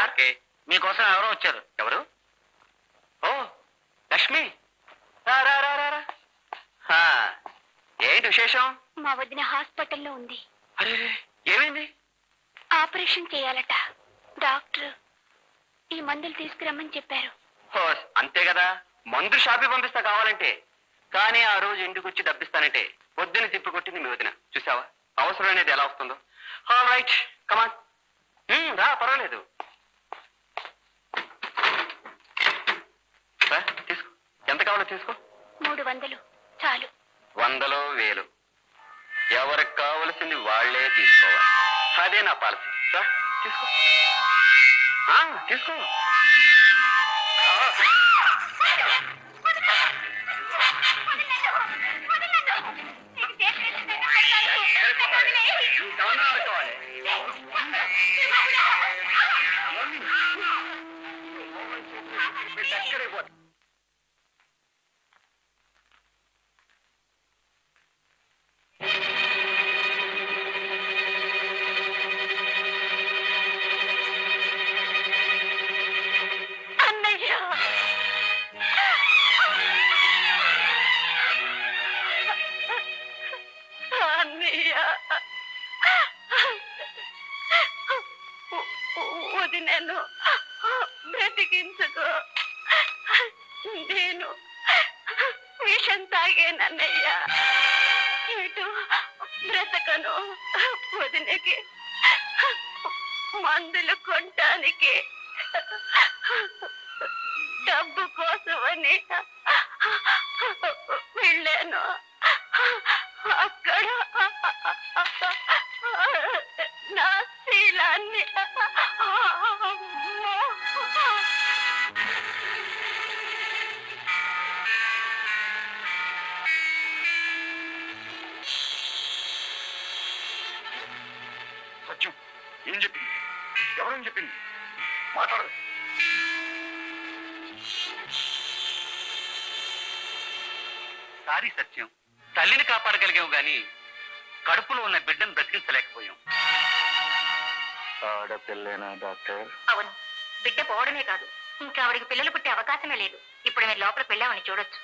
Okay మీకోసం ఎవరో వచ్చారు ఎవరు ఓ లక్ష్మి రా రా రా రా, రా హా, ఏంటి విశేషం మా వదిన హాస్పిటల్లో ఉంది అరే ఏమైంది ఆపరేషన్ చేయాలట డాక్టర్ ఈ మందులు తీసుకురమ్మని చెప్పారు హో, అంతే కదా మందు షాపి పంపిస్తా కావాలంటే కానీ ఆ రోజు ఇంటికి వచ్చి డబ్బిస్తానంటే పొద్దున తిప్పి కొట్టింది మీ వదిన చూసావా అవసరం అనేది ఎలా వస్తుందో రైట్ కమాన్ రా పర్వాలేదు రా, తీసుకో ఎంత కావాలో తీసుకో మూడు వందలు చాలు వందలో వేలు ఎవరికి కావలసింది వాళ్లే తీసుకోవాలి అదే నా పాలసీ రా, తీసుకో ఆ, తీసుకో ఆ. ఇంకేమన్నా ఆడుకోవాలి. ఎక్కడికి పోతా? అన్నయ్య అన్నయ్య వదినను బ్రతికించుకో నేను విషం తాగేనన్నయ్య ఇటు బ్రతకను వదినకి మందులు కొనటానికి డబ్బు కోసమని వెళ్ళాను అక్కడ నా శీలాన్ని అమ్మో! సత్యం ఏం చెప్పింది ఎవరని చెప్పింది మాట్లాడు సారీ సత్యం తల్లిని కాపాడగలిగాం గాని కడుపులో ఉన్న బిడ్డను బ్రతికించలేకపోయాం ఆడపిల్లేనా డాక్టర్ అవును బిడ్డ పోవడమే కాదు ఇంకా ఆవిడికి పిల్లలు పుట్టే అవకాశమే లేదు ఇప్పుడు మీరు లోపలికి వెళ్ళామని చూడొచ్చు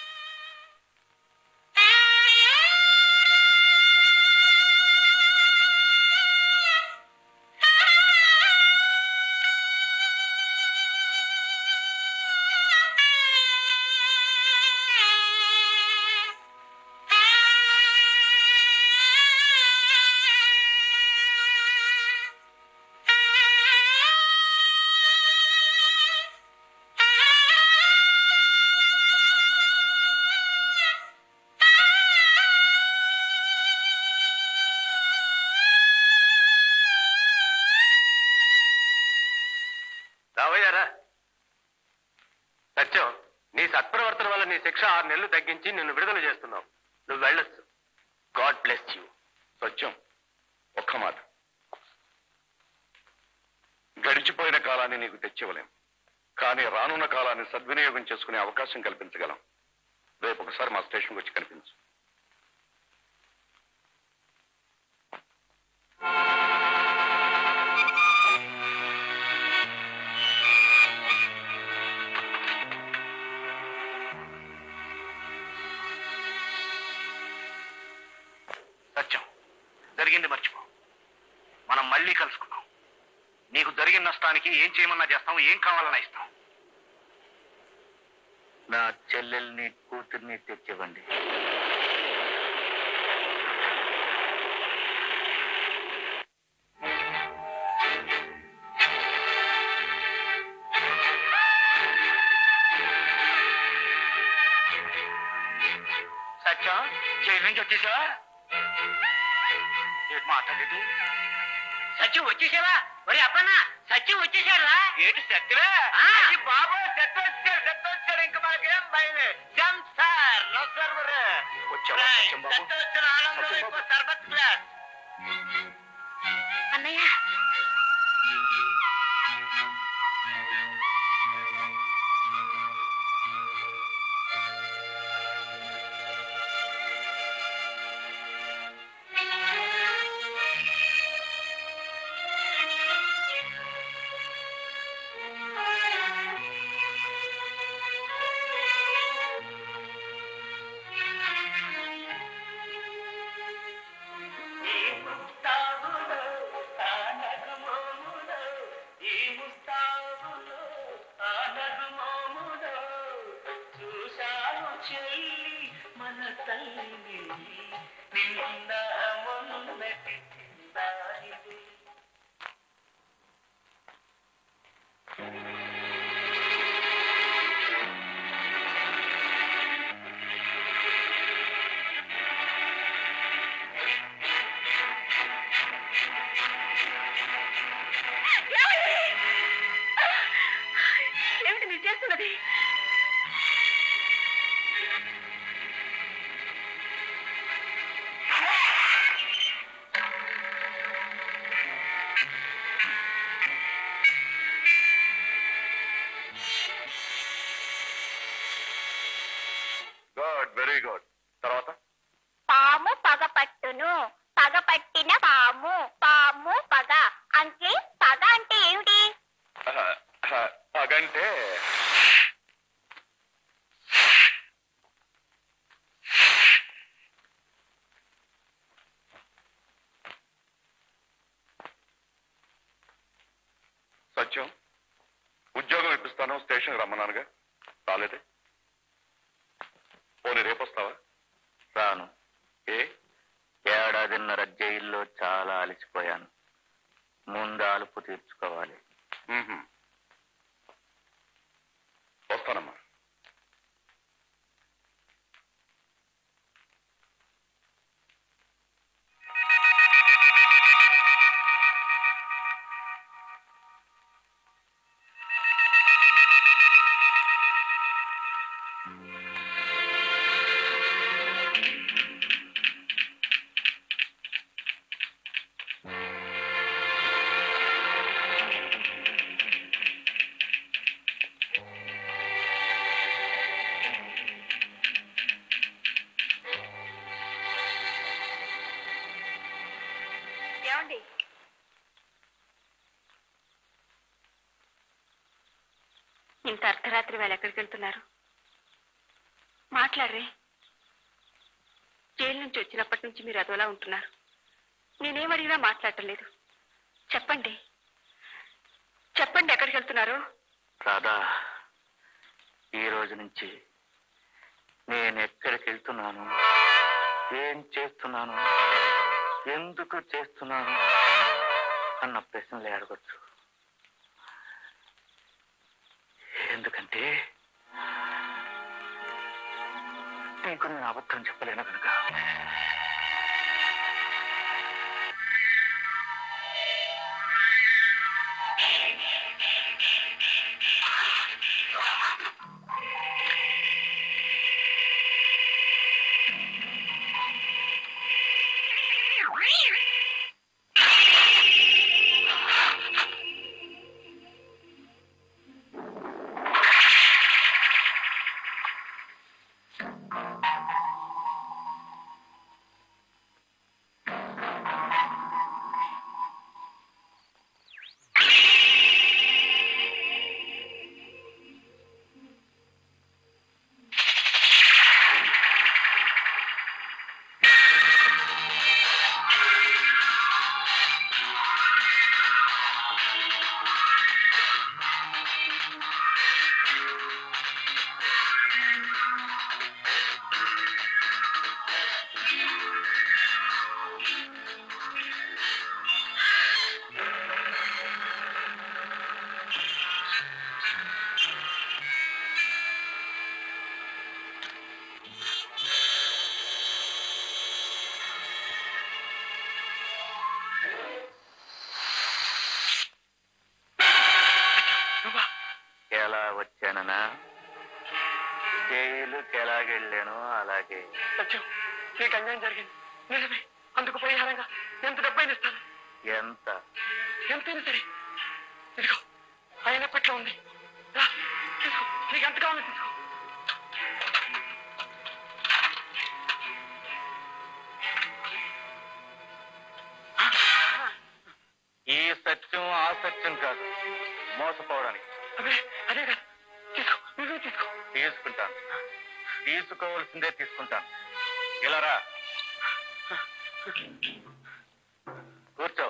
రావయ్యారా సత్యం నీ సత్ప్రవర్తన వల్ల నీ శిక్ష ఆరు నెలలు తగ్గించి నిన్ను విడుదల చేస్తున్నావు నువ్వు వెళ్ళొచ్చు గాడ్ బ్లెస్ యూ సత్యం ఒక్క మాట గడిచిపోయిన కాలాన్ని నీకు తెచ్చివ్వలేం కానీ రానున్న కాలాన్ని సద్వినియోగం చేసుకునే అవకాశం కల్పించగలం రేపు ఒకసారి మా స్టేషన్కి వచ్చి కనిపించు సత్యం జరిగింది మర్చిపో మనం మళ్ళీ కలుసుకున్నాం నీకు జరిగిన నష్టానికి ఏం చేయమన్నా చేస్తాం ఏం కావాలన్నా ఇస్తాం నా చెల్లెల్ని కూతుర్ని తెచ్చివ్వండి సత్యం జైలు నుంచి వచ్చేసావా ఏంటి మాట్లాడేది సత్యం వచ్చేసావా ఒరే అప్పన్న సత్యం వచ్చేసారా ఏంటి సత్యవే బాబు సత్యం వచ్చాడు సత్యం వచ్చాడు ఇంకా మనకేం భయం జం సార్ నో సర్వర్ వచ్చావా సత్యం బాబు? సత్యం వచ్చిన ఆనందం సత్యం ఇంకో బాబు? సర్బత్ క్లాస్ అన్నయ్య నిన్న మొన్నటి చిన్నారిది ఏమిటి మీరు చేస్తున్నది గుడ్ వెరీ గుడ్ తర్వాత పాము పగ పట్టును పగ పట్టిన పాము పాము పగ అంటే పగ అంటే ఏమిటి అగంటే సత్యం ఉద్యోగం ఇప్పిస్తాను స్టేషన్ రమ్మన్నానుగా రాలేదే పోనీ రేపు వస్తావా రాను ఏ ఏడాదిన్నర జైల్లో చాలా అలసిపోయాను ముందు అలుపు తీర్చుకోవాలి మ్మ్హ్మ్. వస్తానమ్మా ఏమండి ఇంత అర్ధరాత్రి వేళ ఎక్కడికి వెళ్తున్నారు మాట్లాడరే జైలు నుంచి వచ్చినప్పటి నుంచి మీరు అదోలా ఉంటున్నారు నేనేం అడిగినా మాట్లాడటం లేదు చెప్పండి చెప్పండి ఎక్కడికి వెళ్తున్నారు రాధా ఈ రోజు నుంచి నేను ఎక్కడికి వెళ్తున్నాను ఏం చేస్తున్నాను ఎందుకు చేస్తున్నాను అన్న ప్రశ్నలే అడగచ్చు ఎందుకంటే నీకు నేను అబద్ధం చెప్పలేను కనుక ఎలా వచ్చాననా జైలుకి ఎలాగెళ్ళానో అలాగే సత్యం నీకు అన్యాయం జరిగింది నిజమే అందుకు పరిహారంగా ఎంత డబ్బైనా ఇస్తాను ఎంత ఎంతైనా సరే ఇదిగో ఆయన పెట్లో ఉంది రా, తీసుకో నీకు ఎంత కావాలో తీసుకో ఈ సత్యం ఆ సత్యం కాదు మోసపోవడానికి అదే అదే కదా తీసుకో నువ్వే తీసుకో తీసుకుంటాను తీసుకోవాల్సిందే తీసుకుంటాను ఇలా రా కూర్చో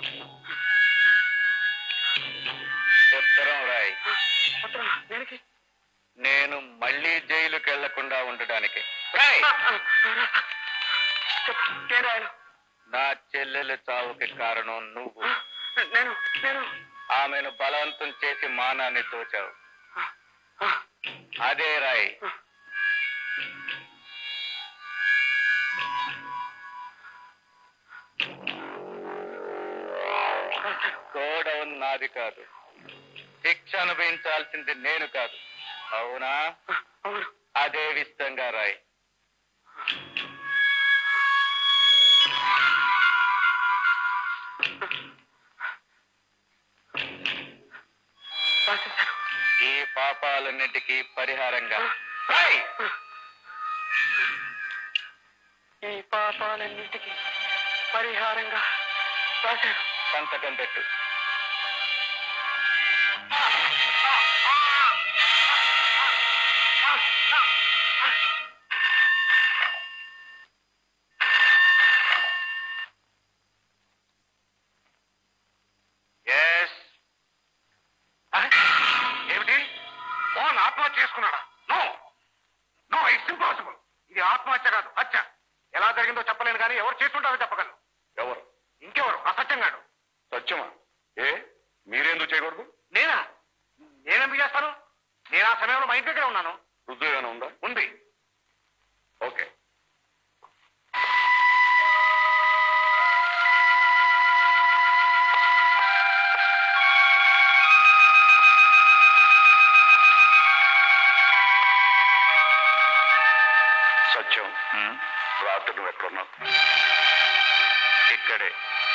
ఉత్తరం రాయ్ ఉత్తరం దేనికి నేను మళ్ళీ జైలుకి వెళ్లకుండా ఉండడానికి రాయ్ చెప్పు ఏం రాయాలి నా చెల్లెలు చావుకి కారణం నువ్వు నేను నేను ఆమెను బలవంతం చేసి మానాన్ని తోచావు అదే రాయ్ గోడౌన్ నాది కాదు శిక్ష అనుభవించాల్సింది నేను కాదు అవునా అవును అదే విధంగా రాయ్ రాసేశాను ఈ పాపాలన్నిటికీ పరిహారంగా రాయ్ ఈ పాపాలన్నింటికి పరిహారంగా రాశాను సంతకం పెట్టు ఎస్ ఏమిటి మోహన్ ఆత్మహత్య చేసుకున్నాడా నో నో ఇట్స్ ఇంపాసిబుల్ ఇది ఆత్మహత్య కాదు హత్య ఎలా జరిగిందో చెప్పలేను కానీ ఎవరు చేస్తుంటారో చెప్పగలను ఎవరు ఇంకెవరు అసత్యంగాడు సత్యమా ఏ మీరెందుకు చేయకూడదు నేనా నేనెందుకు చేస్తాను నేను ఆ సమయంలో మా ఇంటి దగ్గర ఉన్నాను రుజువేమైనా ఉందా ఉంది ఓకే సత్యం రాత్రి నువ్వు ఎక్కడున్నావు ఇక్కడే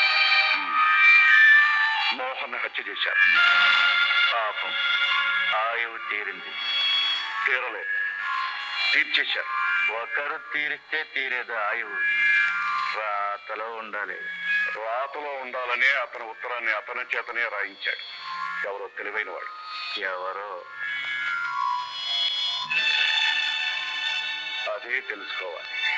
మోహన్ హత్య చేశారు పాపం ఆయువు తీరింది తీరలేదు తీర్చేశారు ఒకరు తీరిస్తే తీరేది ఆయువు రాతలో ఉండాలి రాతలో ఉండాలని అతని ఉత్తరాన్ని అతని చేతనే రాయించాడు ఎవరో తెలివైన వాడు ఎవరో అదే తెలుసుకోవాలి